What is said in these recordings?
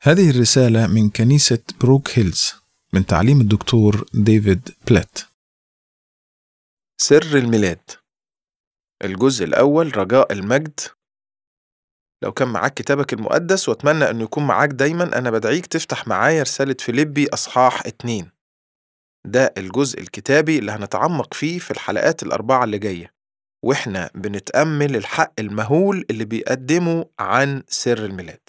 هذه الرسالة من كنيسة بروك هيلز من تعليم الدكتور ديفيد بلات سر الميلاد الجزء الأول رجاء المجد لو كان معاك كتابك المقدس واتمنى انه يكون معاك دايما انا بدعيك تفتح معايا رسالة فيليبي اصحاح اتنين ده الجزء الكتابي اللي هنتعمق فيه في الحلقات الأربعة اللي جاية واحنا بنتأمل الحق المهول اللي بيقدمه عن سر الميلاد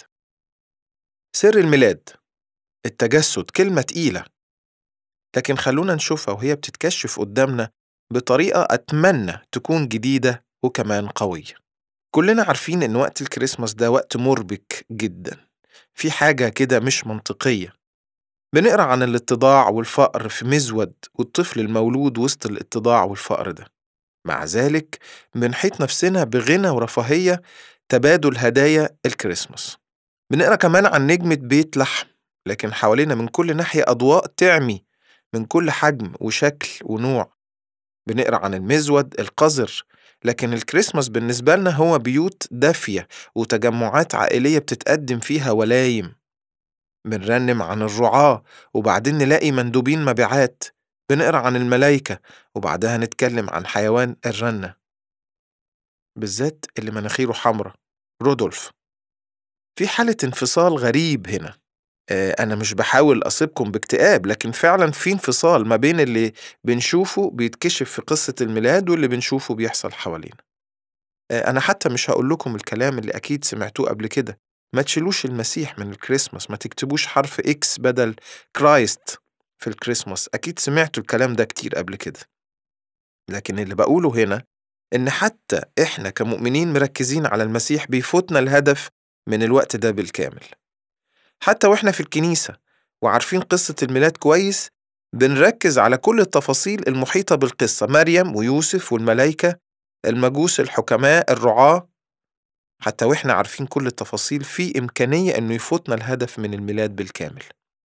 سر الميلاد التجسد كلمة تقيلة لكن خلونا نشوفها وهي بتتكشف قدامنا بطريقة أتمنى تكون جديدة وكمان قوية كلنا عارفين إن وقت الكريسماس ده وقت مربك جدا في حاجة كده مش منطقية بنقرأ عن الاتضاع والفقر في مزود والطفل المولود وسط الاتضاع والفقر ده مع ذلك بنحيط نفسنا بغنى ورفاهية تبادل هدايا الكريسماس بنقرأ كمان عن نجمة بيت لحم لكن حوالينا من كل ناحية أضواء تعمي من كل حجم وشكل ونوع بنقرأ عن المزود القذر لكن الكريسماس بالنسبة لنا هو بيوت دافية وتجمعات عائلية بتتقدم فيها ولايم بنرنم عن الرعاة وبعدين نلاقي مندوبين مبيعات بنقرأ عن الملايكة وبعدها نتكلم عن حيوان الرنة بالذات اللي مناخيره حمرة رودولف في حالة انفصال غريب هنا آه، أنا مش بحاول أصيبكم باكتئاب لكن فعلا في انفصال ما بين اللي بنشوفه بيتكشف في قصة الميلاد واللي بنشوفه بيحصل حوالينا آه، أنا حتى مش هقول لكم الكلام اللي أكيد سمعتوه قبل كده ما تشيلوش المسيح من الكريسماس ما تكتبوش حرف إكس بدل كرايست في الكريسماس أكيد سمعتوا الكلام ده كتير قبل كده لكن اللي بقوله هنا إن حتى إحنا كمؤمنين مركزين على المسيح بيفوتنا الهدف من الوقت ده بالكامل حتى وإحنا في الكنيسة وعارفين قصة الميلاد كويس بنركز على كل التفاصيل المحيطة بالقصة مريم ويوسف والملايكة المجوس الحكماء الرعاة حتى وإحنا عارفين كل التفاصيل في إمكانية إنه يفوتنا الهدف من الميلاد بالكامل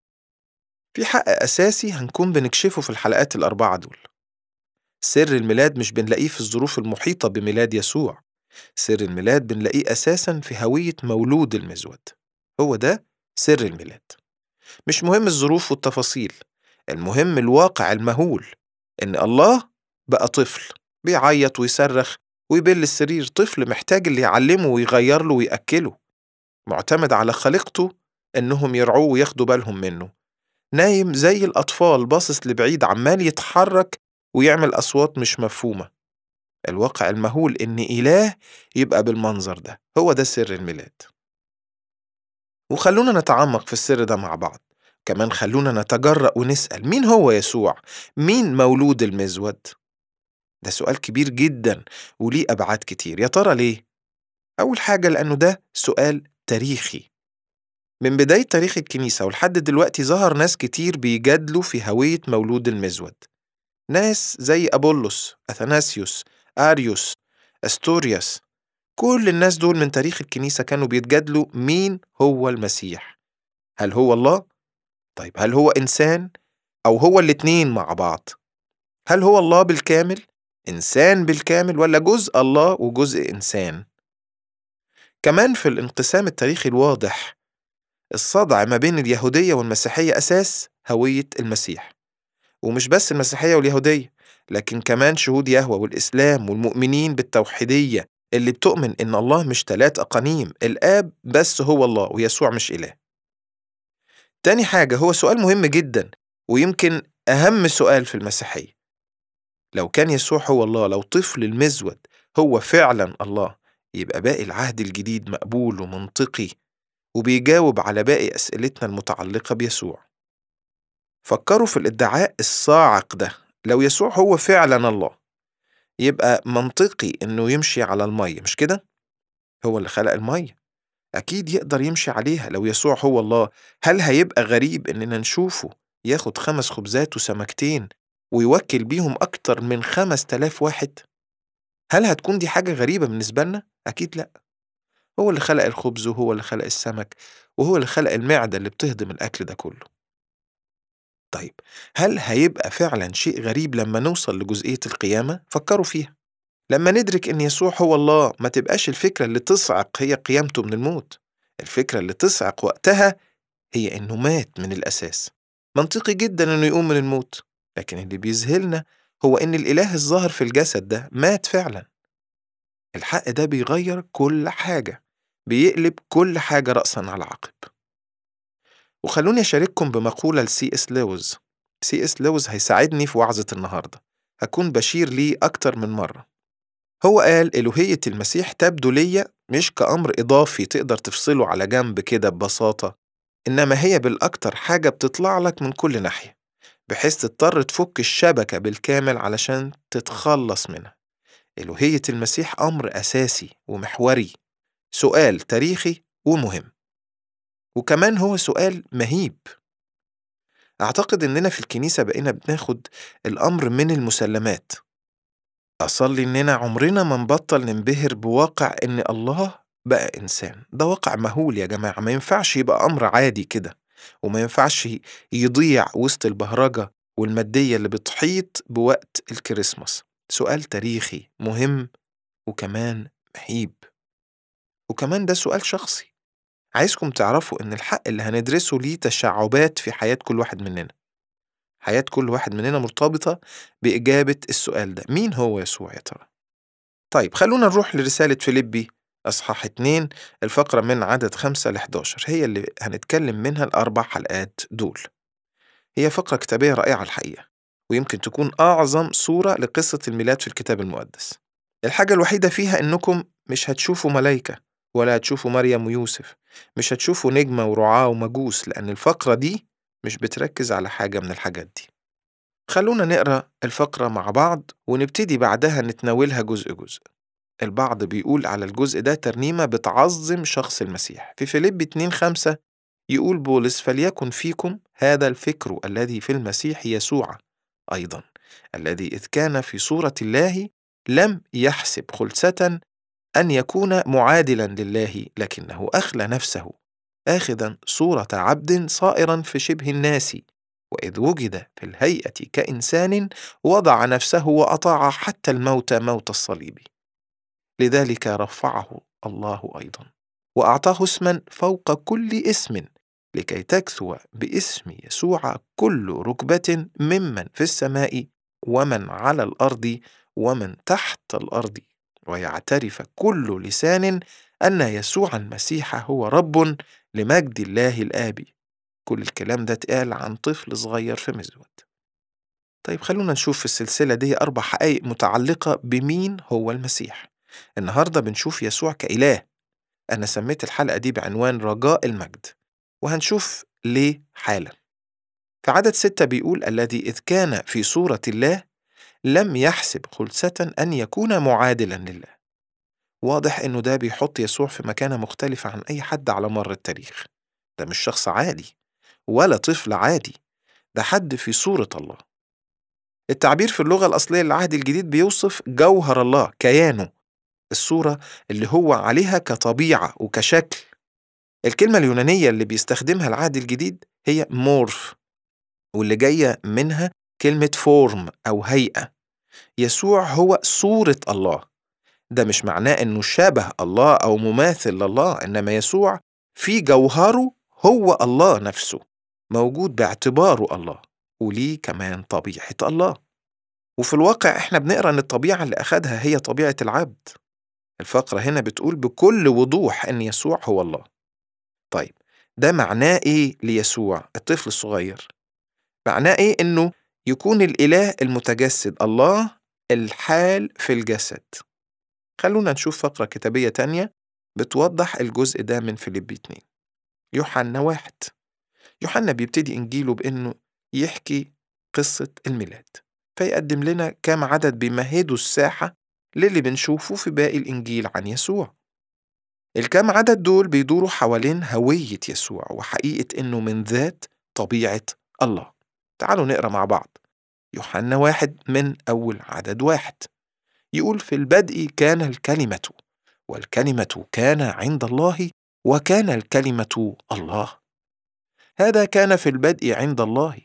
في حق أساسي هنكون بنكشفه في الحلقات الأربعة دول سر الميلاد مش بنلاقيه في الظروف المحيطة بميلاد يسوع سر الميلاد بنلاقيه أساسا في هوية مولود المزود هو ده سر الميلاد مش مهم الظروف والتفاصيل المهم الواقع المهول إن الله بقى طفل بيعيط ويصرخ ويبل السرير طفل محتاج اللي يعلمه ويغير له ويأكله معتمد على خليقته إنهم يرعوه وياخدوا بالهم منه نايم زي الأطفال باصص لبعيد عمال يتحرك ويعمل أصوات مش مفهومة الواقع المهول إن إله يبقى بالمنظر ده هو ده سر الميلاد وخلونا نتعمق في السر ده مع بعض كمان خلونا نتجرأ ونسأل مين هو يسوع؟ مين مولود المزود؟ ده سؤال كبير جدا وليه أبعاد كتير يا ترى ليه؟ أول حاجة لأنه ده سؤال تاريخي من بداية تاريخ الكنيسة ولحد دلوقتي ظهر ناس كتير بيجادلوا في هوية مولود المزود ناس زي أبولس أثناسيوس آريوس أستورياس كل الناس دول من تاريخ الكنيسة كانوا بيتجادلوا مين هو المسيح هل هو الله؟ طيب هل هو إنسان؟ أو هو الاتنين مع بعض؟ هل هو الله بالكامل؟ إنسان بالكامل ولا جزء الله وجزء إنسان؟ كمان في الانقسام التاريخي الواضح الصدع ما بين اليهودية والمسيحية أساس هوية المسيح ومش بس المسيحية واليهودية لكن كمان شهود يهوى والإسلام والمؤمنين بالتوحيدية اللي بتؤمن إن الله مش تلات أقانيم الآب بس هو الله ويسوع مش إله تاني حاجة هو سؤال مهم جدا ويمكن أهم سؤال في المسيحية لو كان يسوع هو الله لو طفل المزود هو فعلا الله يبقى باقي العهد الجديد مقبول ومنطقي وبيجاوب على باقي أسئلتنا المتعلقة بيسوع فكروا في الادعاء الصاعق ده لو يسوع هو فعلا الله يبقى منطقي إنه يمشي على المية مش كده؟ هو اللي خلق المية أكيد يقدر يمشي عليها لو يسوع هو الله هل هيبقى غريب إننا نشوفه ياخد خمس خبزات وسمكتين ويوكل بيهم أكتر من خمس تلاف واحد؟ هل هتكون دي حاجة غريبة بالنسبة لنا؟ أكيد لأ هو اللي خلق الخبز وهو اللي خلق السمك وهو اللي خلق المعدة اللي بتهضم الأكل ده كله طيب هل هيبقى فعلا شيء غريب لما نوصل لجزئية القيامة؟ فكروا فيها لما ندرك إن يسوع هو الله ما تبقاش الفكرة اللي تصعق هي قيامته من الموت الفكرة اللي تصعق وقتها هي إنه مات من الأساس منطقي جدا إنه يقوم من الموت لكن اللي بيذهلنا هو إن الإله الظاهر في الجسد ده مات فعلا الحق ده بيغير كل حاجة بيقلب كل حاجة رأسا على عقب وخلوني أشارككم بمقولة لسي اس لويز سي اس لويز هيساعدني في وعظة النهاردة هكون بشير ليه أكتر من مرة هو قال إلوهية المسيح تبدو ليا مش كأمر إضافي تقدر تفصله على جنب كده ببساطة إنما هي بالأكتر حاجة بتطلع لك من كل ناحية بحيث تضطر تفك الشبكة بالكامل علشان تتخلص منها إلوهية المسيح أمر أساسي ومحوري سؤال تاريخي ومهم وكمان هو سؤال مهيب أعتقد إننا في الكنيسة بقينا بناخد الأمر من المسلمات أصلي إننا عمرنا ما نبطل ننبهر بواقع إن الله بقى إنسان ده واقع مهول يا جماعة ما ينفعش يبقى أمر عادي كده وما ينفعش يضيع وسط البهرجة والمادية اللي بتحيط بوقت الكريسماس سؤال تاريخي مهم وكمان مهيب وكمان ده سؤال شخصي عايزكم تعرفوا إن الحق اللي هندرسه ليه تشعبات في حياة كل واحد مننا حياة كل واحد مننا مرتبطة بإجابة السؤال ده مين هو يسوع يا ترى؟ طيب خلونا نروح لرسالة فيليبي أصحاح 2 الفقرة من عدد 5 ل 11 هي اللي هنتكلم منها الأربع حلقات دول هي فقرة كتابية رائعة الحقيقة ويمكن تكون أعظم صورة لقصة الميلاد في الكتاب المقدس الحاجة الوحيدة فيها إنكم مش هتشوفوا ملايكة ولا هتشوفوا مريم ويوسف مش هتشوفوا نجمة ورعاة ومجوس لأن الفقرة دي مش بتركز على حاجة من الحاجات دي خلونا نقرأ الفقرة مع بعض ونبتدي بعدها نتناولها جزء جزء البعض بيقول على الجزء ده ترنيمة بتعظم شخص المسيح في فيليب 2 5 يقول بولس فليكن فيكم هذا الفكر الذي في المسيح يسوع أيضا الذي إذ كان في صورة الله لم يحسب خلسة أن يكون معادلا لله لكنه أخلى نفسه آخذا صورة عبد صائرا في شبه الناس وإذ وجد في الهيئة كإنسان وضع نفسه وأطاع حتى الموت موت الصليب لذلك رفعه الله أيضا وأعطاه اسما فوق كل اسم لكي تكثو باسم يسوع كل ركبة ممن في السماء ومن على الأرض ومن تحت الأرض ويعترف كل لسان أن يسوع المسيح هو رب لمجد الله الآب كل الكلام ده اتقال عن طفل صغير في مزود طيب خلونا نشوف في السلسلة دي أربع حقائق متعلقة بمين هو المسيح النهاردة بنشوف يسوع كإله أنا سميت الحلقة دي بعنوان رجاء المجد وهنشوف ليه حالا في عدد ستة بيقول الذي إذ كان في صورة الله لم يحسب خلسة أن يكون معادلا لله واضح إنه ده بيحط يسوع في مكانة مختلفة عن أي حد على مر التاريخ ده مش شخص عادي ولا طفل عادي ده حد في صورة الله التعبير في اللغة الأصلية للعهد الجديد بيوصف جوهر الله كيانه الصورة اللي هو عليها كطبيعة وكشكل الكلمة اليونانية اللي بيستخدمها العهد الجديد هي مورف واللي جاية منها كلمة فورم أو هيئة يسوع هو صورة الله ده مش معناه إنه شبه الله أو مماثل لله إنما يسوع في جوهره هو الله نفسه موجود باعتباره الله وليه كمان طبيعة الله وفي الواقع إحنا بنقرأ إن الطبيعة اللي أخدها هي طبيعة العبد الفقرة هنا بتقول بكل وضوح إن يسوع هو الله طيب ده معناه إيه ليسوع الطفل الصغير؟ معناه إيه إنه يكون الإله المتجسد الله الحال في الجسد خلونا نشوف فقرة كتابية تانية بتوضح الجزء ده من فيليب 2 يوحنا واحد يوحنا بيبتدي إنجيله بإنه يحكي قصة الميلاد فيقدم لنا كام عدد بيمهدوا الساحة للي بنشوفه في باقي الإنجيل عن يسوع الكام عدد دول بيدوروا حوالين هوية يسوع وحقيقة إنه من ذات طبيعة الله تعالوا نقرأ مع بعض يوحنا واحد من أول عدد واحد يقول في البدء كان الكلمة والكلمة كان عند الله وكان الكلمة الله هذا كان في البدء عند الله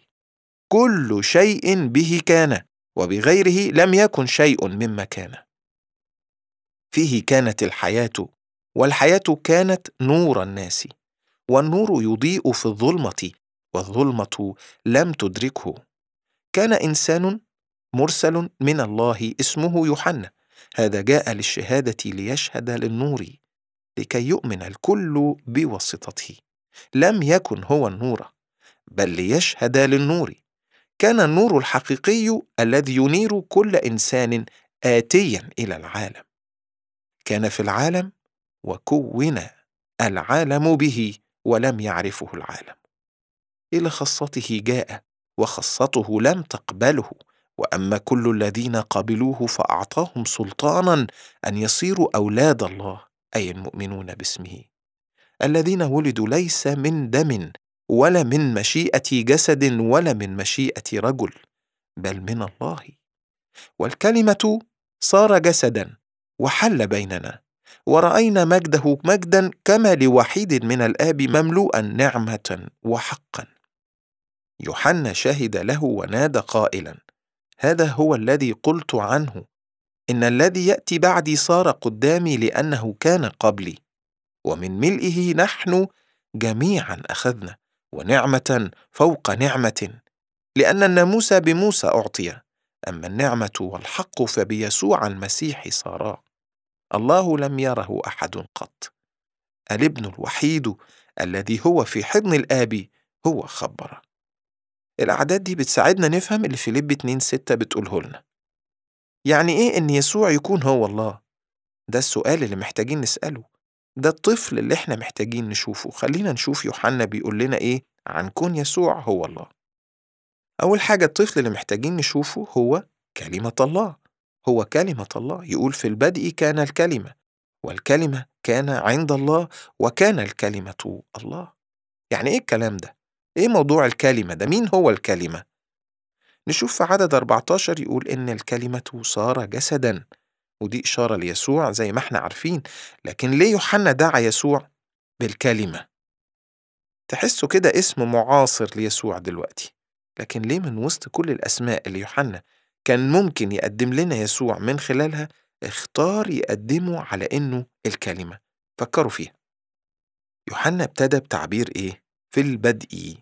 كل شيء به كان وبغيره لم يكن شيء مما كان فيه كانت الحياة والحياة كانت نور الناس والنور يضيء في الظلمة والظلمة لم تدركه كان إنسان مرسل من الله اسمه يوحنا هذا جاء للشهادة ليشهد للنور لكي يؤمن الكل بواسطته لم يكن هو النور بل ليشهد للنور كان النور الحقيقي الذي ينير كل انسان اتيا الى العالم كان في العالم وكون العالم به ولم يعرفه العالم الى خاصته جاء وخاصته لم تقبله واما كل الذين قبلوه فاعطاهم سلطانا ان يصيروا اولاد الله اي المؤمنون باسمه الذين ولدوا ليس من دم ولا من مشيئه جسد ولا من مشيئه رجل بل من الله والكلمه صار جسدا وحل بيننا وراينا مجده مجدا كما لوحيد من الاب مملوءا نعمه وحقا يوحنا شهد له ونادى قائلا هذا هو الذي قلت عنه ان الذي ياتي بعدي صار قدامي لانه كان قبلي ومن ملئه نحن جميعا اخذنا ونعمه فوق نعمه لان الناموس بموسى اعطي اما النعمه والحق فبيسوع المسيح صارا الله لم يره احد قط الابن الوحيد الذي هو في حضن الاب هو خبر الأعداد دي بتساعدنا نفهم اللي فيليب 2 6 بتقوله لنا يعني إيه إن يسوع يكون هو الله؟ ده السؤال اللي محتاجين نسأله ده الطفل اللي إحنا محتاجين نشوفه خلينا نشوف يوحنا بيقول لنا إيه عن كون يسوع هو الله أول حاجة الطفل اللي محتاجين نشوفه هو كلمة الله هو كلمة الله يقول في البدء كان الكلمة والكلمة كان عند الله وكان الكلمة الله يعني إيه الكلام ده؟ إيه موضوع الكلمة ده؟ مين هو الكلمة؟ نشوف في عدد 14 يقول إن الكلمة صار جسدا ودي إشارة ليسوع زي ما احنا عارفين لكن ليه يوحنا دعا يسوع بالكلمة؟ تحسوا كده اسم معاصر ليسوع دلوقتي لكن ليه من وسط كل الأسماء اللي يوحنا كان ممكن يقدم لنا يسوع من خلالها اختار يقدمه على إنه الكلمة فكروا فيها يوحنا ابتدى بتعبير إيه؟ في البدء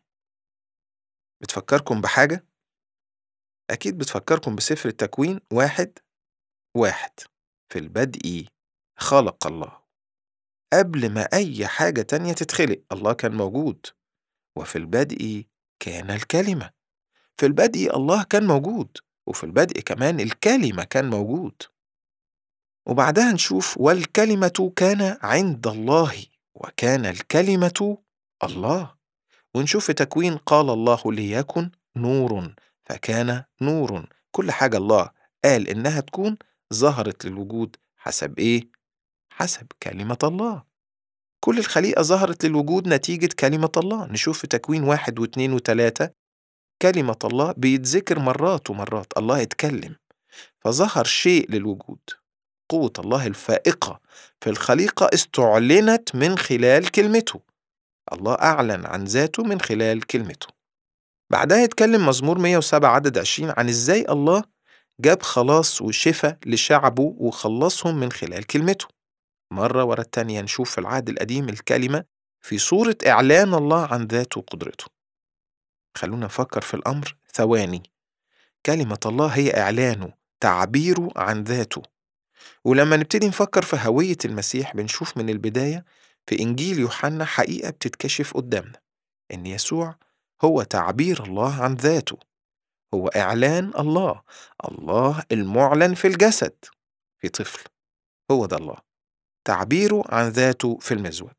بتفكركم بحاجة؟ أكيد بتفكركم بسفر التكوين واحد واحد في البدء خلق الله قبل ما أي حاجة تانية تتخلق الله كان موجود وفي البدء كان الكلمة في البدء الله كان موجود وفي البدء كمان الكلمة كان موجود وبعدها نشوف والكلمة كان عند الله وكان الكلمة الله ونشوف في تكوين قال الله ليكن نور فكان نور كل حاجة الله قال إنها تكون ظهرت للوجود حسب إيه؟ حسب كلمة الله كل الخليقة ظهرت للوجود نتيجة كلمة الله نشوف في تكوين واحد واثنين وثلاثة كلمة الله بيتذكر مرات ومرات الله يتكلم فظهر شيء للوجود قوة الله الفائقة في الخليقة استعلنت من خلال كلمته الله أعلن عن ذاته من خلال كلمته بعدها يتكلم مزمور 107 عدد 20 عن إزاي الله جاب خلاص وشفاء لشعبه وخلصهم من خلال كلمته مرة ورا التانية نشوف في العهد القديم الكلمة في صورة إعلان الله عن ذاته وقدرته خلونا نفكر في الأمر ثواني كلمة الله هي إعلانه تعبيره عن ذاته ولما نبتدي نفكر في هوية المسيح بنشوف من البداية في إنجيل يوحنا حقيقة بتتكشف قدامنا إن يسوع هو تعبير الله عن ذاته هو إعلان الله الله المعلن في الجسد في طفل هو ده الله تعبيره عن ذاته في المزود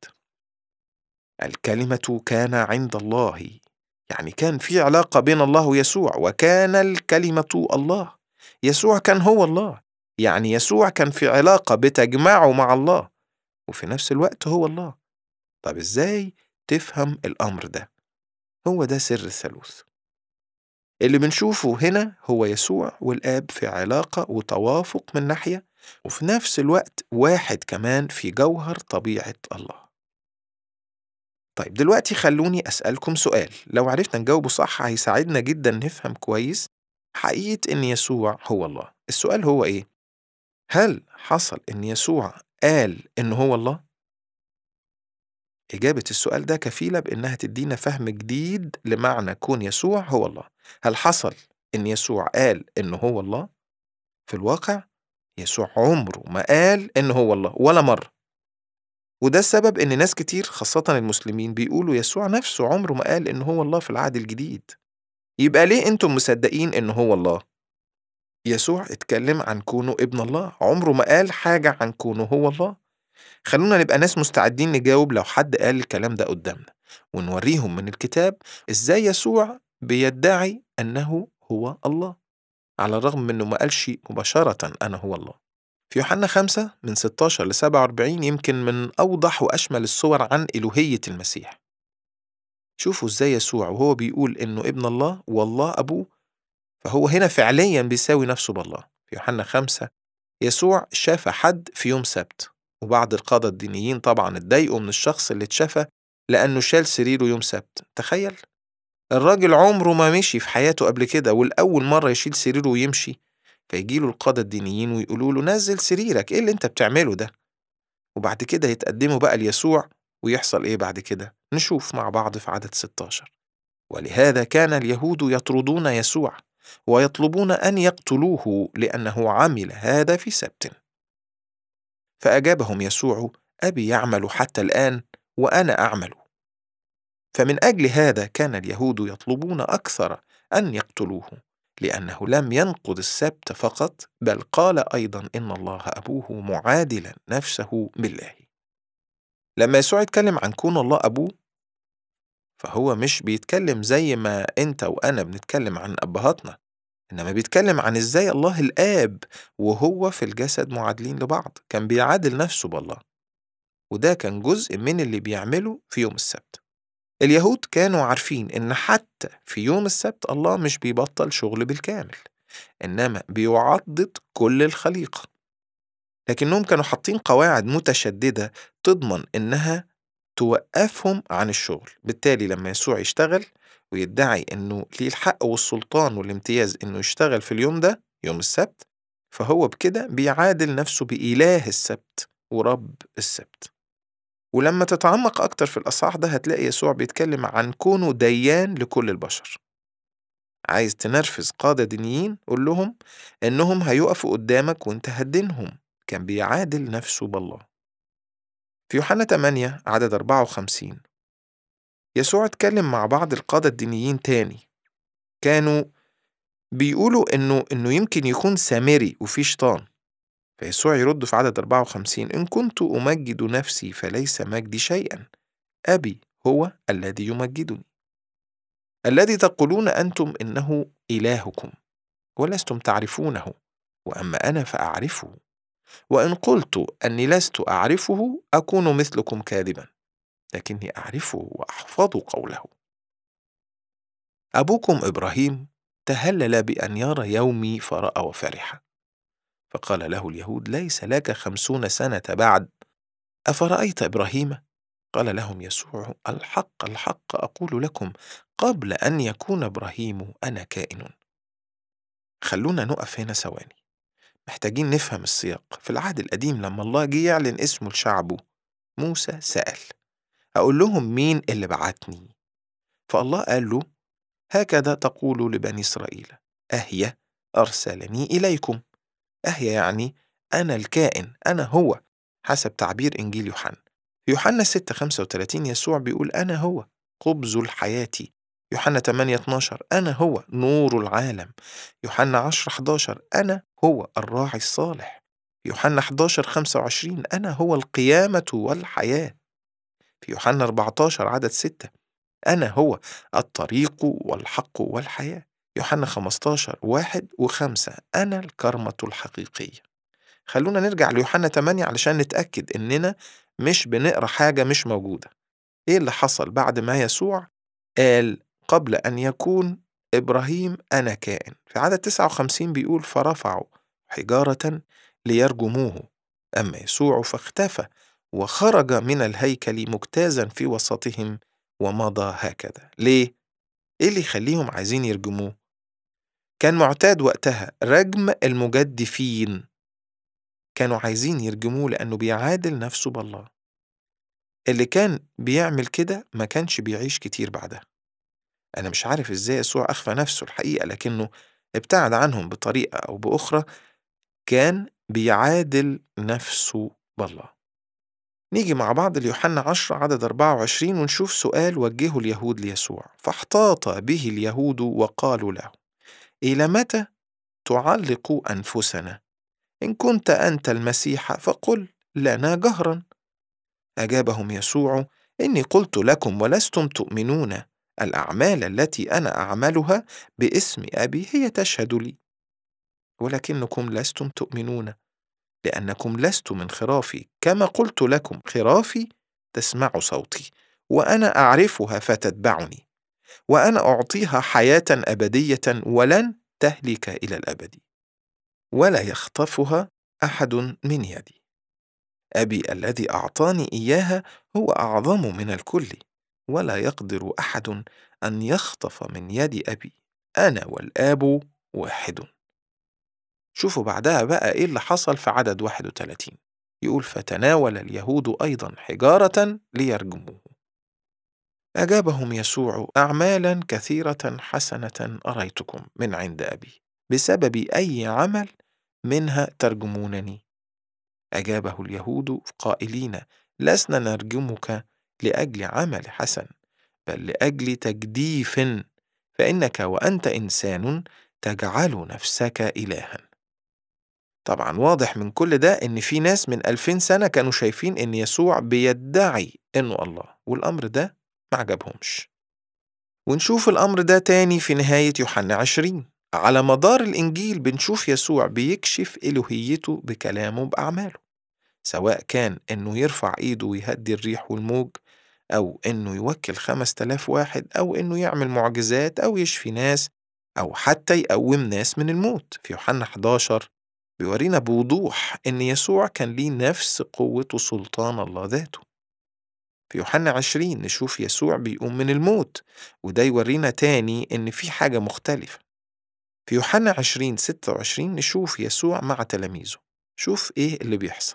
الكلمة كان عند الله يعني كان في علاقة بين الله ويسوع وكان الكلمة الله يسوع كان هو الله يعني يسوع كان في علاقة بتجمعه مع الله وفي نفس الوقت هو الله طب ازاي تفهم الأمر ده هو ده سر الثالوث اللي بنشوفه هنا هو يسوع والآب في علاقة وتوافق من ناحية وفي نفس الوقت واحد كمان في جوهر طبيعة الله طيب دلوقتي خلوني أسألكم سؤال لو عرفنا نجاوبه صح هيساعدنا جدا نفهم كويس حقيقة إن يسوع هو الله السؤال هو إيه؟ هل حصل إن يسوع قال إن هو الله؟ إجابة السؤال ده كفيلة بإنها تدينا فهم جديد لمعنى كون يسوع هو الله هل حصل إن يسوع قال إنه هو الله؟ في الواقع يسوع عمره ما قال إنه هو الله ولا مرة وده السبب إن ناس كتير خاصة المسلمين بيقولوا يسوع نفسه عمره ما قال إنه هو الله في العهد الجديد يبقى ليه أنتم مصدقين إنه هو الله؟ يسوع اتكلم عن كونه ابن الله عمره ما قال حاجة عن كونه هو الله خلونا نبقى ناس مستعدين نجاوب لو حد قال الكلام ده قدامنا ونوريهم من الكتاب ازاي يسوع بيدعي انه هو الله على الرغم من انه ما قالش مباشرة انا هو الله في يوحنا 5 من 16 ل 47 يمكن من اوضح واشمل الصور عن الوهية المسيح شوفوا ازاي يسوع وهو بيقول انه ابن الله والله ابوه فهو هنا فعليا بيساوي نفسه بالله في يوحنا 5 يسوع شاف حد في يوم سبت وبعض القادة الدينيين طبعا اتضايقوا من الشخص اللي اتشفى لأنه شال سريره يوم سبت تخيل الراجل عمره ما مشي في حياته قبل كده والأول مرة يشيل سريره ويمشي فيجيله القادة الدينيين ويقولوا له نزل سريرك ايه اللي انت بتعمله ده وبعد كده يتقدموا بقى ليسوع ويحصل ايه بعد كده نشوف مع بعض في عدد 16 ولهذا كان اليهود يطردون يسوع ويطلبون أن يقتلوه لأنه عمل هذا في سبت فأجابهم يسوع أبي يعمل حتى الآن وأنا أعمل فمن أجل هذا كان اليهود يطلبون أكثر أن يقتلوه لأنه لم ينقض السبت فقط بل قال أيضا إن الله أبوه معادلا نفسه بالله لما يسوع يتكلم عن كون الله أبوه فهو مش بيتكلم زي ما أنت وأنا بنتكلم عن أبهاتنا إنما بيتكلم عن إزاي الله الآب وهو في الجسد معادلين لبعض كان بيعادل نفسه بالله وده كان جزء من اللي بيعمله في يوم السبت اليهود كانوا عارفين إن حتى في يوم السبت الله مش بيبطل شغل بالكامل إنما بيعضد كل الخليقة لكنهم كانوا حاطين قواعد متشددة تضمن إنها توقفهم عن الشغل بالتالي لما يسوع يشتغل ويدعي إنه ليه الحق والسلطان والامتياز إنه يشتغل في اليوم ده يوم السبت فهو بكده بيعادل نفسه بإله السبت ورب السبت ولما تتعمق أكتر في الأصحاح ده هتلاقي يسوع بيتكلم عن كونه ديان لكل البشر عايز تنرفز قادة دينيين قول لهم إنهم هيقفوا قدامك وإنت هدينهم كان بيعادل نفسه بالله في يوحنا 8 عدد 54 يسوع اتكلم مع بعض القادة الدينيين تاني كانوا بيقولوا إنه إنه يمكن يكون سامري وفي شيطان فيسوع يرد في عدد 54 إن كنت أمجد نفسي فليس مجدي شيئا أبي هو الذي يمجدني الذي تقولون أنتم إنه إلهكم ولستم تعرفونه وأما أنا فأعرفه وإن قلت أني لست أعرفه أكون مثلكم كاذبا لكني أعرفه وأحفظ قوله أبوكم إبراهيم تهلل بأن يرى يومي فرأى وفرح فقال له اليهود ليس لك خمسون سنة بعد أفرأيت إبراهيم؟ قال لهم يسوع الحق الحق أقول لكم قبل أن يكون إبراهيم أنا كائن خلونا نقف هنا ثواني محتاجين نفهم السياق في العهد القديم لما الله جه يعلن اسمه لشعبه موسى سأل أقول لهم مين اللي بعتني فالله قال له هكذا تقول لبني إسرائيل أهي أرسلني إليكم أهي يعني أنا الكائن أنا هو حسب تعبير إنجيل يوحنا في يوحنا 6 35 يسوع بيقول أنا هو خبز الحياة يوحنا 8 12 أنا هو نور العالم يوحنا 10 11 أنا هو الراعي الصالح يوحنا 11 25 أنا هو القيامة والحياة في يوحنا 14 عدد 6 أنا هو الطريق والحق والحياة يوحنا 15 واحد وخمسة أنا الكرمة الحقيقية خلونا نرجع ليوحنا 8 علشان نتأكد إننا مش بنقرأ حاجة مش موجودة إيه اللي حصل بعد ما يسوع قال قبل أن يكون إبراهيم أنا كائن في عدد 59 بيقول فرفعوا حجارة ليرجموه أما يسوع فاختفى وخرج من الهيكل مجتازا في وسطهم ومضى هكذا ليه؟ إيه اللي يخليهم عايزين يرجموه؟ كان معتاد وقتها رجم المجدفين كانوا عايزين يرجموه لأنه بيعادل نفسه بالله اللي كان بيعمل كده ما كانش بيعيش كتير بعدها أنا مش عارف إزاي يسوع أخفى نفسه الحقيقة لكنه ابتعد عنهم بطريقة أو بأخرى كان بيعادل نفسه بالله نيجي مع بعض ليوحنا 10 عدد 24 ونشوف سؤال وجهه اليهود ليسوع فاحتاط به اليهود وقالوا له إلى متى تعلق أنفسنا إن كنت أنت المسيح فقل لنا جهرا أجابهم يسوع إني قلت لكم ولستم تؤمنون الأعمال التي أنا أعملها باسم أبي هي تشهد لي ولكنكم لستم تؤمنون لأنكم لستم من خرافي كما قلت لكم خرافي تسمع صوتي وأنا أعرفها فتتبعني وأنا أعطيها حياة أبدية ولن تهلك إلى الأبد ولا يخطفها أحد من يدي أبي الذي أعطاني إياها هو أعظم من الكل ولا يقدر أحد أن يخطف من يد أبي أنا والآب واحد شوفوا بعدها بقى إيه اللي حصل في عدد 31 يقول فتناول اليهود أيضا حجارة ليرجموه أجابهم يسوع أعمالا كثيرة حسنة أريتكم من عند أبي بسبب أي عمل منها ترجمونني أجابه اليهود قائلين لسنا نرجمك لأجل عمل حسن بل لأجل تجديف فإنك وأنت إنسان تجعل نفسك إلها طبعا واضح من كل ده إن في ناس من ألفين سنة كانوا شايفين إن يسوع بيدعي إنه الله والأمر ده ما عجبهمش ونشوف الأمر ده تاني في نهاية يوحنا عشرين على مدار الإنجيل بنشوف يسوع بيكشف إلوهيته بكلامه بأعماله سواء كان إنه يرفع إيده ويهدي الريح والموج أو إنه يوكل خمس تلاف واحد أو إنه يعمل معجزات أو يشفي ناس أو حتى يقوم ناس من الموت في يوحنا 11 بيورينا بوضوح إن يسوع كان ليه نفس قوة وسلطان الله ذاته في يوحنا 20 نشوف يسوع بيقوم من الموت وده يورينا تاني إن في حاجة مختلفة في يوحنا 20 26 نشوف يسوع مع تلاميذه شوف إيه اللي بيحصل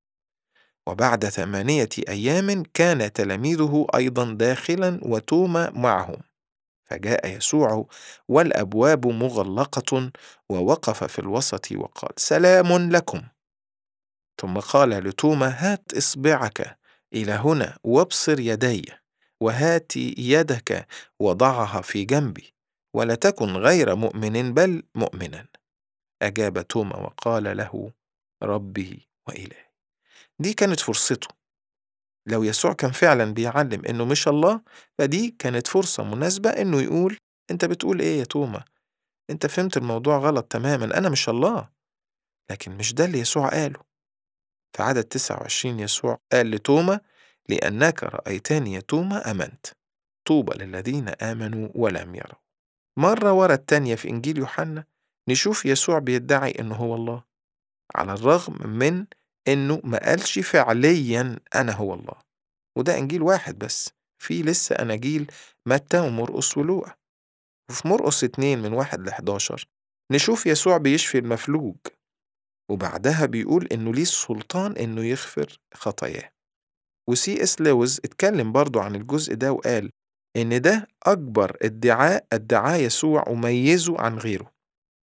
وبعد ثمانية أيام كان تلاميذه أيضا داخلا وتوما معهم فجاء يسوع والأبواب مغلقة ووقف في الوسط وقال سلام لكم ثم قال لتوما هات إصبعك إلى هنا وابصر يدي وهات يدك وضعها في جنبي ولا تكن غير مؤمن بل مؤمنا أجاب توما وقال له ربي وإلهي دي كانت فرصته لو يسوع كان فعلا بيعلم إنه مش الله فدي كانت فرصة مناسبة إنه يقول أنت بتقول إيه يا توما؟ أنت فهمت الموضوع غلط تماما أنا مش الله لكن مش ده اللي يسوع قاله في عدد 29 يسوع قال لتوما لأنك رأيتني يا توما أمنت طوبى للذين آمنوا ولم يروا مرة ورا التانية في إنجيل يوحنا نشوف يسوع بيدعي إنه هو الله على الرغم من إنه ما قالش فعليا أنا هو الله وده إنجيل واحد بس في لسه أناجيل متى ومرقس ولوقا وفي مرقس اتنين من واحد لحداشر نشوف يسوع بيشفي المفلوج وبعدها بيقول إنه ليه السلطان إنه يغفر خطاياه وسي اس لويز اتكلم برضه عن الجزء ده وقال إن ده أكبر ادعاء ادعاه يسوع وميزه عن غيره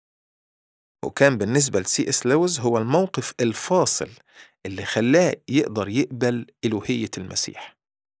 وكان بالنسبة لسي اس لويز هو الموقف الفاصل اللي خلاه يقدر يقبل إلوهية المسيح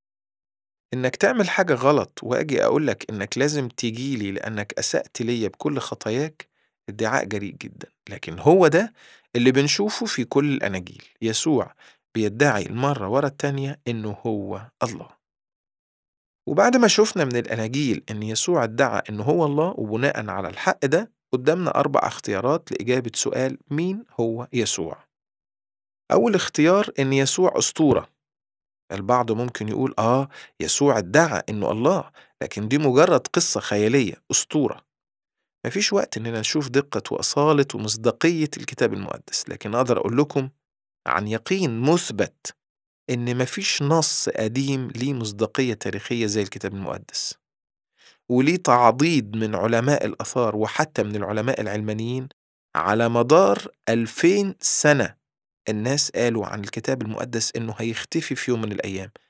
إنك تعمل حاجة غلط وأجي أقولك إنك لازم تجيلي لأنك أسأت ليا بكل خطاياك ادعاء جريء جدا لكن هو ده اللي بنشوفه في كل الأناجيل يسوع بيدعي المرة ورا التانية إنه هو الله وبعد ما شفنا من الأناجيل إن يسوع ادعى إنه هو الله وبناء على الحق ده قدامنا أربع اختيارات لإجابة سؤال مين هو يسوع أول اختيار إن يسوع أسطورة البعض ممكن يقول آه يسوع ادعى إنه الله لكن دي مجرد قصة خيالية أسطورة مفيش وقت إننا نشوف دقة وأصالة ومصداقية الكتاب المقدس لكن أقدر أقول لكم عن يقين مثبت إن مفيش نص قديم ليه مصداقية تاريخية زي الكتاب المقدس وليه تعضيد من علماء الآثار وحتى من العلماء العلمانيين على مدار ألفين سنة الناس قالوا عن الكتاب المقدس إنه هيختفي في يوم من الأيام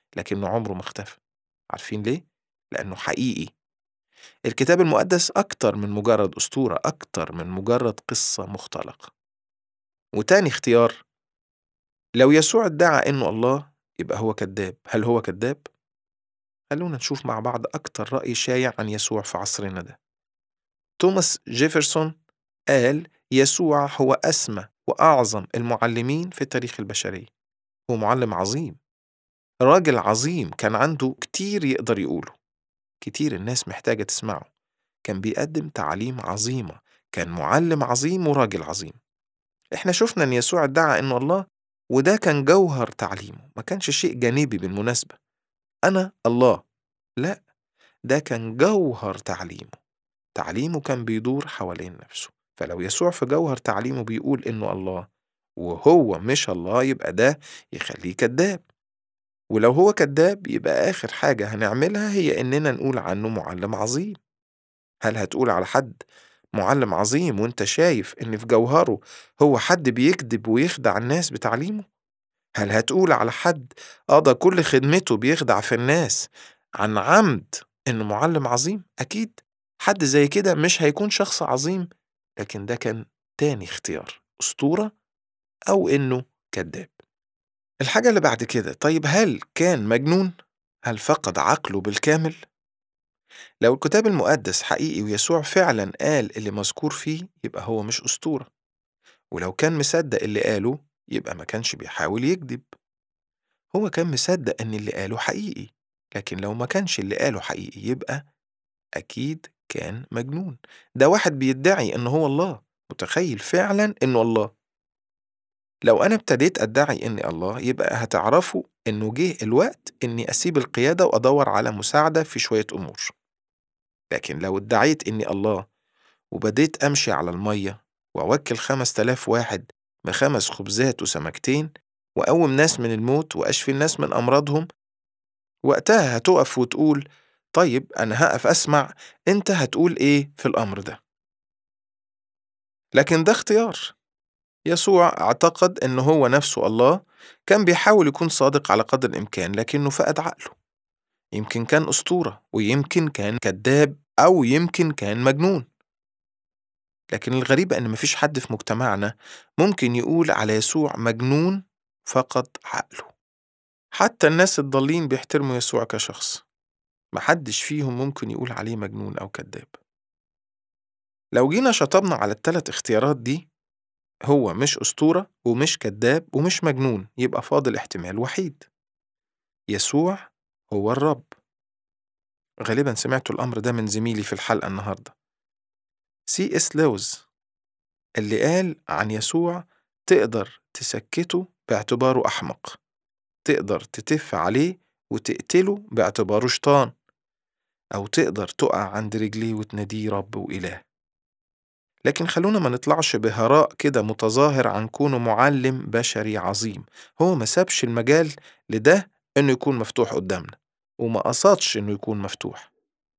لكنه عمره ما اختفى عارفين ليه؟ لأنه حقيقي الكتاب المقدس أكتر من مجرد أسطورة أكتر من مجرد قصة مختلقة وتاني اختيار لو يسوع ادعى إنه الله يبقى هو كذاب هل هو كذاب؟ خلونا نشوف مع بعض أكتر رأي شايع عن يسوع في عصرنا ده توماس جيفرسون قال يسوع هو أسمى وأعظم المعلمين في تاريخ البشرية هو معلم عظيم راجل عظيم كان عنده كتير يقدر يقوله كتير الناس محتاجة تسمعه كان بيقدم تعليم عظيمة كان معلم عظيم وراجل عظيم احنا شفنا ان يسوع ادعى انه الله وده كان جوهر تعليمه ما كانش شيء جانبي بالمناسبة أنا الله لا ده كان جوهر تعليمه تعليمه كان بيدور حوالين نفسه فلو يسوع في جوهر تعليمه بيقول إنه الله وهو مش الله يبقى ده يخليه كذاب ولو هو كذاب يبقى آخر حاجة هنعملها هي إننا نقول عنه معلم عظيم هل هتقول على حد معلم عظيم وانت شايف إن في جوهره هو حد بيكذب ويخدع الناس بتعليمه؟ هل هتقول على حد قضى كل خدمته بيخدع في الناس عن عمد إنه معلم عظيم؟ أكيد حد زي كده مش هيكون شخص عظيم لكن ده كان تاني اختيار أسطورة أو إنه كذاب الحاجة اللي بعد كده طيب هل كان مجنون؟ هل فقد عقله بالكامل؟ لو الكتاب المقدس حقيقي ويسوع فعلا قال اللي مذكور فيه يبقى هو مش أسطورة ولو كان مصدق اللي قاله يبقى ما كانش بيحاول يكذب هو كان مصدق إن اللي قاله حقيقي لكن لو ما كانش اللي قاله حقيقي يبقى أكيد كان مجنون ده واحد بيدعي إن هو الله متخيل فعلا إنه الله لو أنا ابتديت أدعي إني الله يبقى هتعرفوا إنه جه الوقت إني أسيب القيادة وأدور على مساعدة في شوية أمور لكن لو ادعيت إني الله وبديت أمشي على المية وأوكل خمس تلاف واحد بخمس خبزات وسمكتين وأقوم ناس من الموت وأشفي الناس من أمراضهم وقتها هتقف وتقول طيب أنا هقف أسمع أنت هتقول إيه في الأمر ده لكن ده اختيار يسوع اعتقد إن هو نفسه الله كان بيحاول يكون صادق على قدر الإمكان لكنه فقد عقله يمكن كان أسطورة ويمكن كان كذاب أو يمكن كان مجنون لكن الغريب إن مفيش حد في مجتمعنا ممكن يقول على يسوع مجنون فقد عقله حتى الناس الضالين بيحترموا يسوع كشخص محدش فيهم ممكن يقول عليه مجنون أو كذاب لو جينا شطبنا على التلات اختيارات دي هو مش أسطورة ومش كذاب ومش مجنون يبقى فاضل احتمال وحيد يسوع هو الرب غالبا سمعتوا الأمر ده من زميلي في الحلقة النهاردة سي اس لوز اللي قال عن يسوع تقدر تسكته باعتباره أحمق تقدر تتف عليه وتقتله باعتباره شيطان أو تقدر تقع عند رجليه وتناديه رب وإله لكن خلونا ما نطلعش بهراء كده متظاهر عن كونه معلم بشري عظيم هو ما سابش المجال لده إنه يكون مفتوح قدامنا وما قصدش إنه يكون مفتوح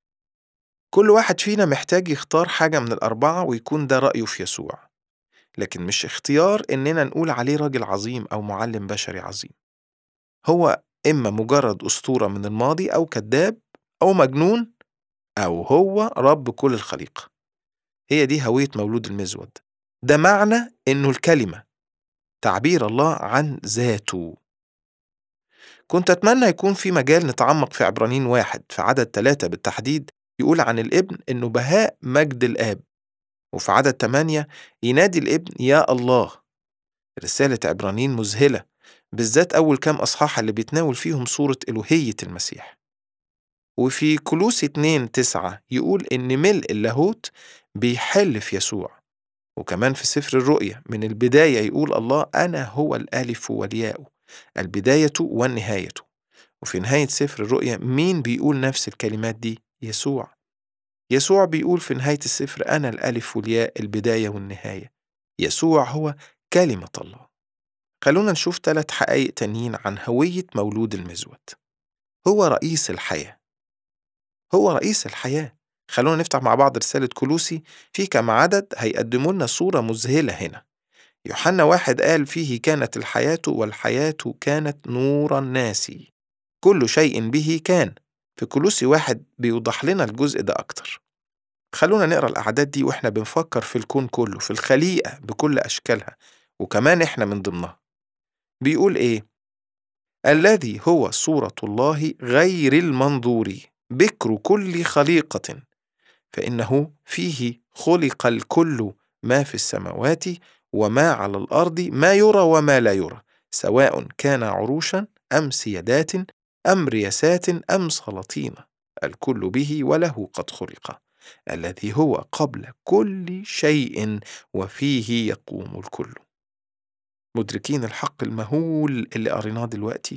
كل واحد فينا محتاج يختار حاجة من الأربعة ويكون ده رأيه في يسوع لكن مش اختيار إننا نقول عليه راجل عظيم أو معلم بشري عظيم هو إما مجرد أسطورة من الماضي أو كذاب أو مجنون أو هو رب كل الخليقة هي دي هوية مولود المزود ده معنى إنه الكلمة تعبير الله عن ذاته كنت أتمنى يكون في مجال نتعمق في عبرانيين واحد في عدد ثلاثة بالتحديد يقول عن الابن إنه بهاء مجد الآب وفي عدد تمانية ينادي الابن يا الله رسالة عبرانيين مذهلة بالذات أول كام أصحاح اللي بيتناول فيهم صورة إلوهية المسيح وفي كلوس 2 تسعة يقول إن ملء اللاهوت بيحل في يسوع وكمان في سفر الرؤيا من البداية يقول الله أنا هو الألف والياء البداية والنهاية وفي نهاية سفر الرؤيا مين بيقول نفس الكلمات دي؟ يسوع يسوع بيقول في نهاية السفر أنا الألف والياء البداية والنهاية يسوع هو كلمة الله خلونا نشوف ثلاث حقائق تانيين عن هوية مولود المزود هو رئيس الحياة هو رئيس الحياة خلونا نفتح مع بعض رسالة كلوسي في كم عدد هيقدموا لنا صورة مذهلة هنا يوحنا واحد قال فيه كانت الحياة والحياة كانت نور الناس كل شيء به كان في كلوسي واحد بيوضح لنا الجزء ده أكتر خلونا نقرأ الأعداد دي وإحنا بنفكر في الكون كله في الخليقة بكل أشكالها وكمان إحنا من ضمنها بيقول إيه الذي هو صورة الله غير المنظور بكر كل خليقة فإنه فيه خلق الكل ما في السماوات وما على الأرض ما يرى وما لا يرى سواء كان عروشا أم سيادات أم رياسات أم سلاطين الكل به وله قد خلق الذي هو قبل كل شيء وفيه يقوم الكل مدركين الحق المهول اللي قريناه دلوقتي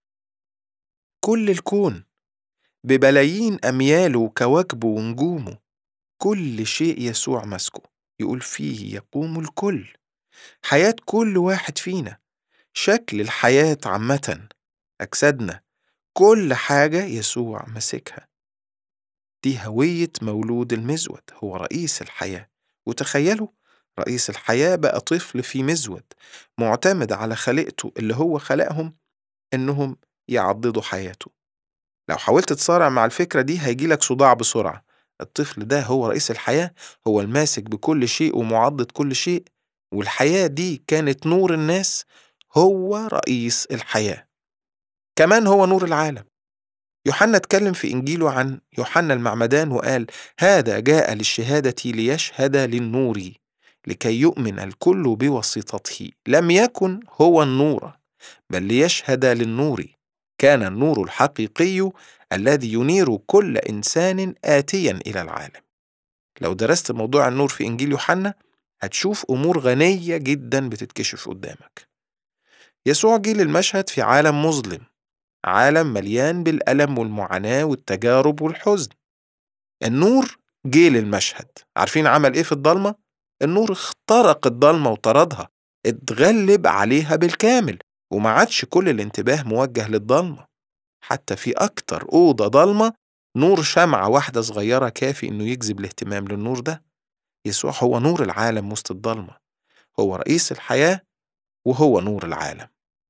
كل الكون ببلايين أمياله وكواكبه ونجومه كل شيء يسوع مسكه يقول فيه يقوم الكل حياة كل واحد فينا شكل الحياة عامة أجسادنا كل حاجة يسوع ماسكها دي هوية مولود المزود هو رئيس الحياة وتخيلوا رئيس الحياة بقى طفل في مزود معتمد على خليقته اللي هو خلقهم إنهم يعضدوا حياته لو حاولت تصارع مع الفكرة دي هيجيلك صداع بسرعة الطفل ده هو رئيس الحياة هو الماسك بكل شيء ومعضد كل شيء والحياة دي كانت نور الناس هو رئيس الحياة كمان هو نور العالم يوحنا اتكلم في إنجيله عن يوحنا المعمدان وقال هذا جاء للشهادة ليشهد للنور لكي يؤمن الكل بواسطته لم يكن هو النور بل ليشهد للنور كان النور الحقيقي الذي ينير كل إنسان آتيا إلى العالم لو درست موضوع النور في إنجيل يوحنا هتشوف أمور غنية جدا بتتكشف قدامك يسوع جه للمشهد في عالم مظلم عالم مليان بالألم والمعاناة والتجارب والحزن النور جه للمشهد عارفين عمل إيه في الضلمة؟ النور اخترق الضلمة وطردها اتغلب عليها بالكامل وما عادش كل الانتباه موجه للضلمة حتى في أكتر أوضة ضلمة نور شمعة واحدة صغيرة كافي إنه يجذب الاهتمام للنور ده يسوع هو نور العالم وسط الضلمة هو رئيس الحياة وهو نور العالم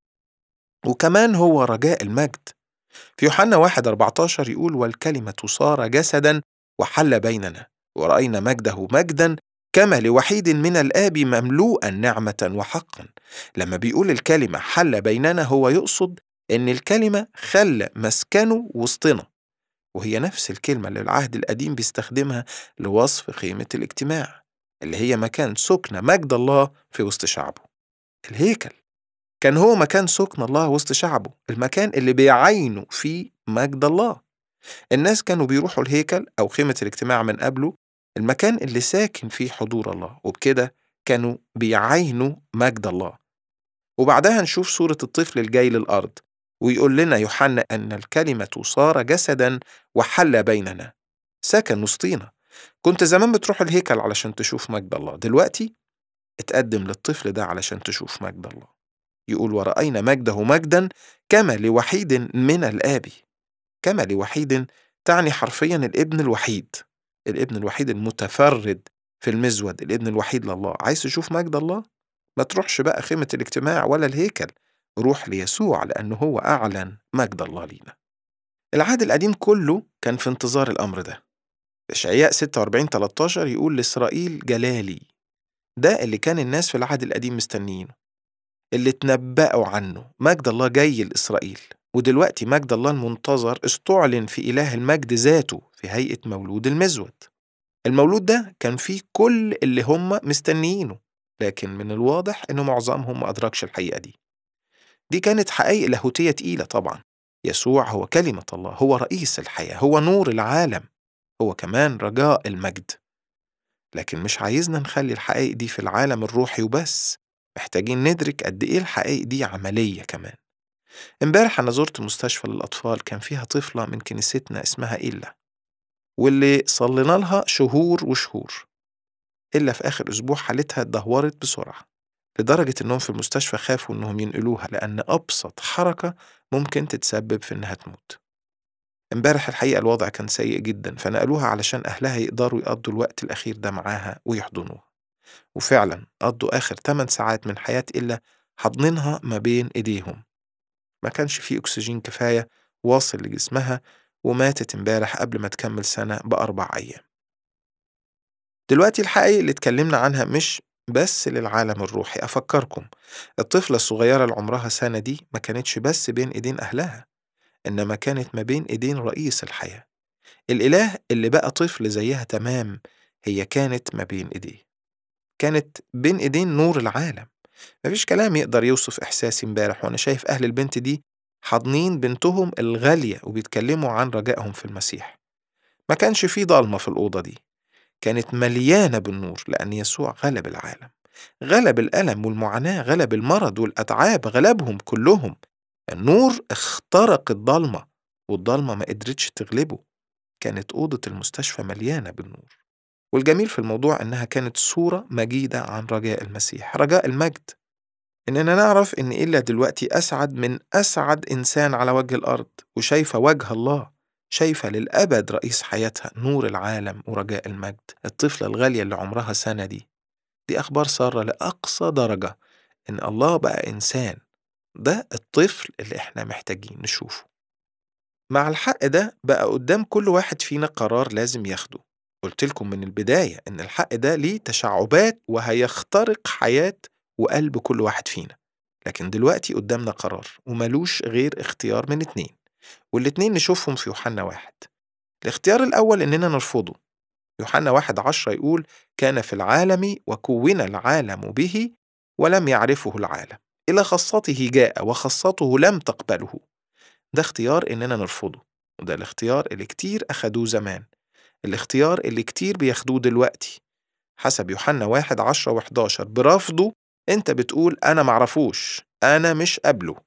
وكمان هو رجاء المجد في يوحنا 1 14 يقول والكلمة صار جسدا وحل بيننا ورأينا مجده مجدا كما لوحيد من الآب مملوءا نعمة وحقا لما بيقول الكلمة حل بيننا هو يقصد إن الكلمة خلى مسكنه وسطنا وهي نفس الكلمة اللي العهد القديم بيستخدمها لوصف خيمة الاجتماع اللي هي مكان سكن مجد الله في وسط شعبه الهيكل كان هو مكان سكن الله وسط شعبه المكان اللي بيعينوا فيه مجد الله الناس كانوا بيروحوا الهيكل أو خيمة الاجتماع من قبله المكان اللي ساكن فيه حضور الله وبكده كانوا بيعينوا مجد الله وبعدها نشوف صورة الطفل الجاي للأرض ويقول لنا يوحنا أن الكلمة صار جسدا وحل بيننا سكن وسطينا كنت زمان بتروح الهيكل علشان تشوف مجد الله دلوقتي اتقدم للطفل ده علشان تشوف مجد الله يقول ورأينا مجده مجدا كما لوحيد من الآب كما لوحيد تعني حرفيا الابن الوحيد الابن الوحيد المتفرد في المزود الابن الوحيد لله عايز تشوف مجد الله ما تروحش بقى خيمة الاجتماع ولا الهيكل روح ليسوع لأنه هو أعلن مجد الله لينا العهد القديم كله كان في انتظار الأمر ده إشعياء 46 13 يقول لإسرائيل جلالي ده اللي كان الناس في العهد القديم مستنيينه اللي اتنبأوا عنه مجد الله جاي لإسرائيل ودلوقتي مجد الله المنتظر استعلن في إله المجد ذاته في هيئة مولود المزود المولود ده كان فيه كل اللي هم مستنيينه لكن من الواضح إنه معظمهم ما أدركش الحقيقة دي دي كانت حقائق لاهوتية تقيلة طبعا يسوع هو كلمة الله هو رئيس الحياة هو نور العالم هو كمان رجاء المجد لكن مش عايزنا نخلي الحقائق دي في العالم الروحي وبس محتاجين ندرك قد إيه الحقائق دي عملية كمان امبارح أنا زرت مستشفى للأطفال كان فيها طفلة من كنيستنا اسمها إلا واللي صلينا لها شهور وشهور إلا في آخر أسبوع حالتها اتدهورت بسرعة لدرجة إنهم في المستشفى خافوا إنهم ينقلوها لأن أبسط حركة ممكن تتسبب في إنها تموت امبارح الحقيقة الوضع كان سيء جدا فنقلوها علشان أهلها يقدروا يقضوا الوقت الأخير ده معاها ويحضنوها وفعلا قضوا آخر 8 ساعات من حياة إلا حاضنينها ما بين إيديهم ما كانش فيه أكسجين كفاية واصل لجسمها وماتت امبارح قبل ما تكمل سنة بأربع أيام دلوقتي الحقائق اللي اتكلمنا عنها مش بس للعالم الروحي أفكركم الطفلة الصغيرة اللي عمرها سنة دي ما كانتش بس بين إيدين أهلها إنما كانت ما بين إيدين رئيس الحياة الإله اللي بقى طفل زيها تمام هي كانت ما بين إيديه كانت بين إيدين نور العالم مفيش كلام يقدر يوصف إحساسي امبارح وأنا شايف أهل البنت دي حاضنين بنتهم الغالية وبيتكلموا عن رجائهم في المسيح ما كانش في ضلمة في الأوضة دي كانت مليانة بالنور لأن يسوع غلب العالم غلب الألم والمعاناة غلب المرض والأتعاب غلبهم كلهم النور اخترق الضلمة والضلمة ما قدرتش تغلبه كانت أوضة المستشفى مليانة بالنور والجميل في الموضوع إنها كانت صورة مجيدة عن رجاء المسيح رجاء المجد إننا نعرف إن إلا دلوقتي أسعد من أسعد إنسان على وجه الأرض وشايفة وجه الله شايفة للأبد رئيس حياتها نور العالم ورجاء المجد الطفلة الغالية اللي عمرها سنة دي دي أخبار سارة لأقصى درجة إن الله بقى إنسان ده الطفل اللي إحنا محتاجين نشوفه مع الحق ده بقى قدام كل واحد فينا قرار لازم ياخده قلت لكم من البداية إن الحق ده ليه تشعبات وهيخترق حياة وقلب كل واحد فينا لكن دلوقتي قدامنا قرار وملوش غير اختيار من اتنين والاتنين نشوفهم في يوحنا واحد الاختيار الأول إننا نرفضه يوحنا واحد عشرة يقول كان في العالم وكون العالم به ولم يعرفه العالم إلى خاصته جاء وخاصته لم تقبله ده اختيار إننا نرفضه وده الاختيار اللي كتير أخدوه زمان الاختيار اللي كتير بياخدوه دلوقتي حسب يوحنا واحد عشرة وحداشر برفضه انت بتقول أنا معرفوش أنا مش قابله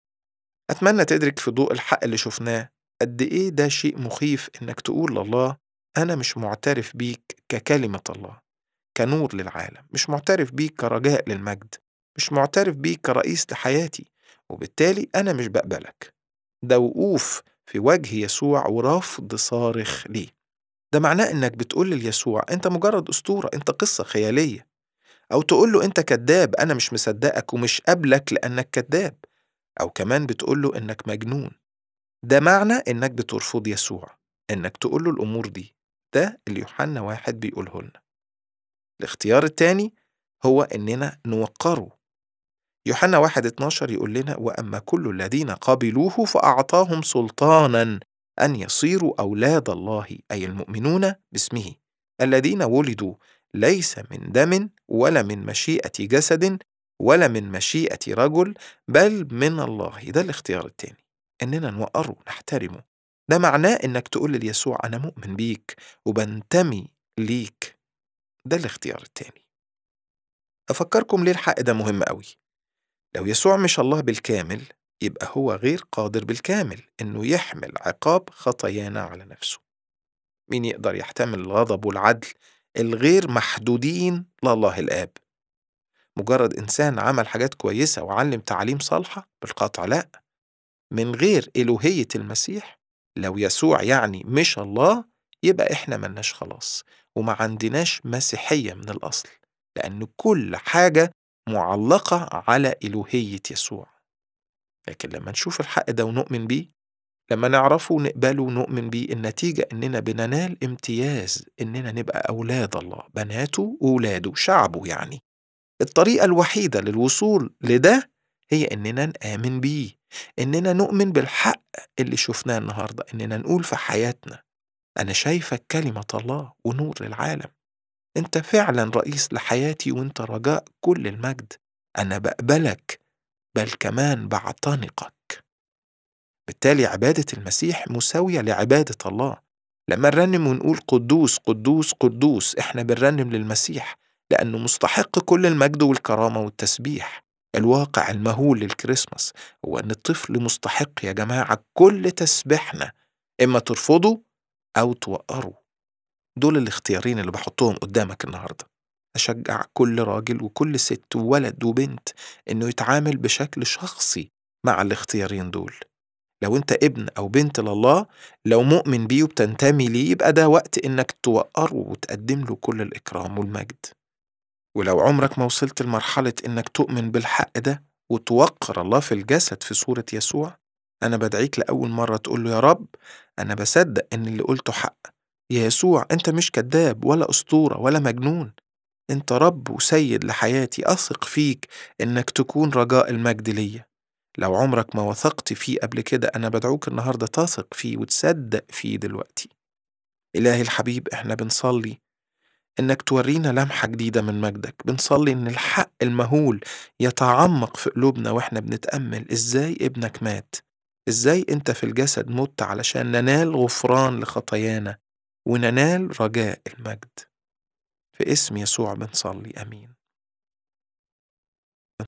أتمنى تدرك في ضوء الحق اللي شفناه قد إيه ده شيء مخيف إنك تقول لله أنا مش معترف بيك ككلمة الله كنور للعالم مش معترف بيك كرجاء للمجد مش معترف بيك كرئيس لحياتي وبالتالي أنا مش بقبلك ده وقوف في وجه يسوع ورفض صارخ ليه ده معناه إنك بتقول ليسوع أنت مجرد أسطورة أنت قصة خيالية أو تقول له أنت كذاب أنا مش مصدقك ومش قابلك لأنك كذاب أو كمان بتقول له إنك مجنون ده معنى إنك بترفض يسوع إنك تقول له الأمور دي ده اللي يوحنا واحد بيقوله لنا الاختيار التاني هو إننا نوقره يوحنا واحد 12 يقول لنا وأما كل الذين قبلوه فأعطاهم سلطانا أن يصيروا أولاد الله أي المؤمنون باسمه الذين ولدوا ليس من دم ولا من مشيئة جسد ولا من مشيئة رجل بل من الله ده الاختيار التاني إننا نوقره نحترمه ده معناه إنك تقول ليسوع أنا مؤمن بيك وبنتمي ليك ده الاختيار التاني أفكركم ليه الحق ده مهم قوي لو يسوع مش الله بالكامل يبقى هو غير قادر بالكامل إنه يحمل عقاب خطايانا على نفسه مين يقدر يحتمل الغضب والعدل الغير محدودين لله الآب مجرد إنسان عمل حاجات كويسة وعلم تعليم صالحة بالقطع لأ من غير إلوهية المسيح لو يسوع يعني مش الله يبقى إحنا ملناش خلاص وما عندناش مسيحية من الأصل لأن كل حاجة معلقة على إلوهية يسوع لكن لما نشوف الحق ده ونؤمن بيه لما نعرفه ونقبله ونؤمن بيه النتيجة إننا بننال امتياز إننا نبقى أولاد الله بناته وولاده شعبه يعني الطريقة الوحيدة للوصول لده هي إننا نآمن بيه إننا نؤمن بالحق اللي شفناه النهاردة إننا نقول في حياتنا أنا شايفك كلمة الله ونور للعالم أنت فعلا رئيس لحياتي وأنت رجاء كل المجد أنا بقبلك بل كمان بعتنقك بالتالي عبادة المسيح مساوية لعبادة الله لما نرنم ونقول قدوس قدوس قدوس احنا بنرنم للمسيح لأنه مستحق كل المجد والكرامة والتسبيح الواقع المهول للكريسماس هو أن الطفل مستحق يا جماعة كل تسبيحنا إما ترفضوا أو توقروا دول الاختيارين اللي بحطهم قدامك النهاردة أشجع كل راجل وكل ست وولد وبنت إنه يتعامل بشكل شخصي مع الاختيارين دول لو أنت ابن أو بنت لله لو مؤمن بيه وبتنتمي ليه يبقى ده وقت إنك توقره وتقدم له كل الإكرام والمجد ولو عمرك ما وصلت لمرحلة إنك تؤمن بالحق ده وتوقر الله في الجسد في صورة يسوع أنا بدعيك لأول مرة تقول له يا رب أنا بصدق إن اللي قلته حق يا يسوع أنت مش كذاب ولا أسطورة ولا مجنون أنت رب وسيد لحياتي أثق فيك إنك تكون رجاء المجد ليا لو عمرك ما وثقت فيه قبل كده أنا بدعوك النهاردة تثق فيه وتصدق فيه دلوقتي إلهي الحبيب إحنا بنصلي إنك تورينا لمحة جديدة من مجدك بنصلي إن الحق المهول يتعمق في قلوبنا وإحنا بنتأمل إزاي ابنك مات إزاي أنت في الجسد مت علشان ننال غفران لخطايانا وننال رجاء المجد في اسم يسوع بنصلي آمين